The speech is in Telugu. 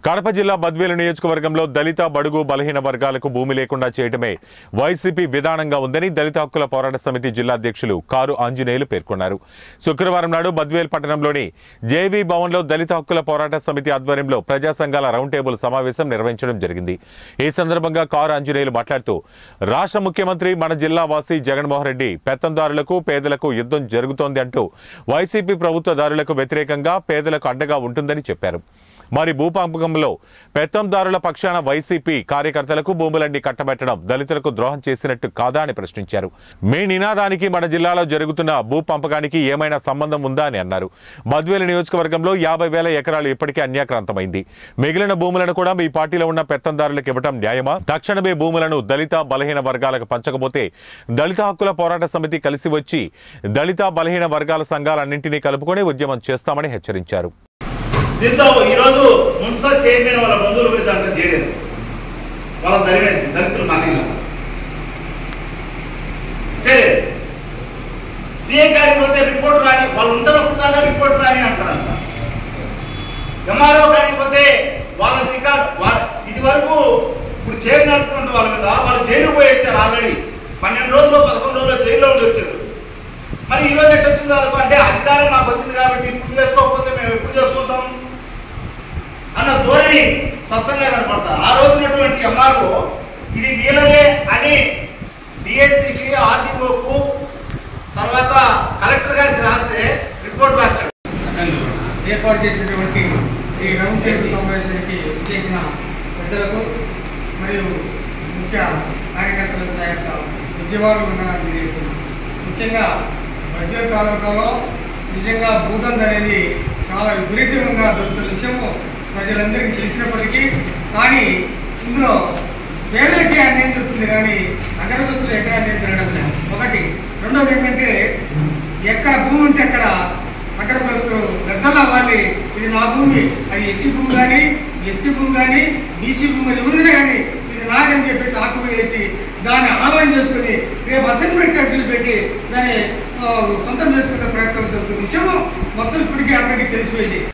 కడప జిల్లా బద్వేలు నియోజకవర్గంలో దళిత బడుగు బలహీన వర్గాలకు భూమి లేకుండా చేయటమే వైసీపీ విధానంగా ఉందని దళిత హక్కుల పోరాట సమితి జిల్లా అధ్యక్షులు కారు ఆంజనేయులు పేర్కొన్నారు శుక్రవారం నాడు బద్వేల్ పట్టణంలోని జేబీ భవన్లో దళిత హక్కుల పోరాట సమితి ఆధ్వర్యంలో ప్రజా సంఘాల రౌండ్ టేబుల్ సమావేశం నిర్వహించడం జరిగింది ఈ సందర్భంగా కారు ఆంజనేయులు మాట్లాడుతూ రాష్ట్ర ముఖ్యమంత్రి మన జిల్లా వాసి జగన్మోహన్ రెడ్డి పెత్తందారులకు పేదలకు యుద్ధం జరుగుతోంది అంటూ వైసీపీ ప్రభుత్వదారులకు వ్యతిరేకంగా పేదలకు అండగా ఉంటుందని చెప్పారు మరి భూపంపకంలో పెత్తందారుల పక్షాన వైసీపీ కార్యకర్తలకు భూములన్నీ కట్టబెట్టడం దళితులకు ద్రోహం చేసినట్టు కాదా అని ప్రశ్నించారు మీ నినాదానికి మన జిల్లాలో జరుగుతున్న భూ పంపకానికి ఏమైనా సంబంధం ఉందా అని అన్నారు మద్వేలు నియోజకవర్గంలో యాభై వేల ఎకరాలు ఇప్పటికే అన్యాక్రాంతమైంది మిగిలిన భూములను కూడా మీ పార్టీలో ఉన్న పెత్తందారులకు ఇవ్వడం న్యాయమా తక్షణమే భూములను దళిత బలహీన వర్గాలకు పంచకపోతే దళిత హక్కుల పోరాట సమితి కలిసి వచ్చి దళిత బలహీన వర్గాల సంఘాలన్నింటినీ కలుపుకొని ఉద్యమం చేస్తామని హెచ్చరించారు దీంతో ఈరోజు మున్సిపల్ చైర్మన్ వాళ్ళ బంధువులు పోయి దాంట్లో చేరారు వాళ్ళ దరివేసి దళితులు మాదిరిగా చేరారు సీఎం గారికి పోతే రిపోర్ట్ రాని వాళ్ళు ఉంటారప్పుడు దాకా రిపోర్ట్ రాని అంటారంట ఎంఆర్ఓ గారికి పోతే వాళ్ళ రికార్డ్ వా- ఇది వరకు ఇప్పుడు చేరినటువంటి వాళ్ళ మీద వాళ్ళు జైలు పోయి వచ్చారు ఆల్రెడీ పన్నెండు రోజులు పదకొండు రోజులు జైల్లో ఉండి వచ్చారు మరి ఈ రోజు ఎట్లా వచ్చింది వాళ్ళకు అంటే అధికారం మాకు వచ్చింది కాబట్టి ఇప్పుడు చేసుకోకపోతే మేము ఎప్పుడు చేసుకుంటాం అన్న ధోరణి స్పష్టంగా కనపడతారు ఆ రోజు ఉన్నటువంటి ఎంఆర్ఓ ఇది వీళ్ళదే అని డిఎస్పీకి ఆర్డీఓకు తర్వాత కలెక్టర్ గారికి రాస్తే రిపోర్ట్ రాశాడు ఏర్పాటు చేసినటువంటి ఈ రౌండ్ టేబుల్ సమావేశానికి చేసిన పెద్దలకు మరియు ముఖ్య కార్యకర్తలకు నా యొక్క ఉద్యమాలు ఉన్నాయని తెలియజేస్తున్నాను ముఖ్యంగా మధ్య తాలూకాలో నిజంగా భూదంద అనేది చాలా విపరీతంగా దొరుకుతున్న విషయము ప్రజలందరికీ తెలిసినప్పటికీ కానీ ఇందులో పేదలకి అన్యాయం జరుగుతుంది కానీ నగరస్తులు ఎక్కడ అన్యాయం జరగడం లేదు ఒకటి రెండోది ఏంటంటే ఎక్కడ భూమి ఉంటే అక్కడ నగర కులస్తులు గద్దల్లా వాళ్ళి ఇది నా భూమి అది ఎస్సీ భూమి కానీ ఎస్టీ భూమి కానీ బీసీ భూమి కానీ ఎవరిదైనా కానీ ఇది నాదని చెప్పేసి ఆక్యుపై చేసి దాన్ని ఆన్లైన్ చేసుకుని రేపు అసైన్మెంట్ కట్టలు పెట్టి దాన్ని ఆ, సొంతం చేసుకునే ప్రయత్నం జరుగుతున్న విషయం మొత్తం ఇప్పటికీ అందరికీ తెలిసిపోయింది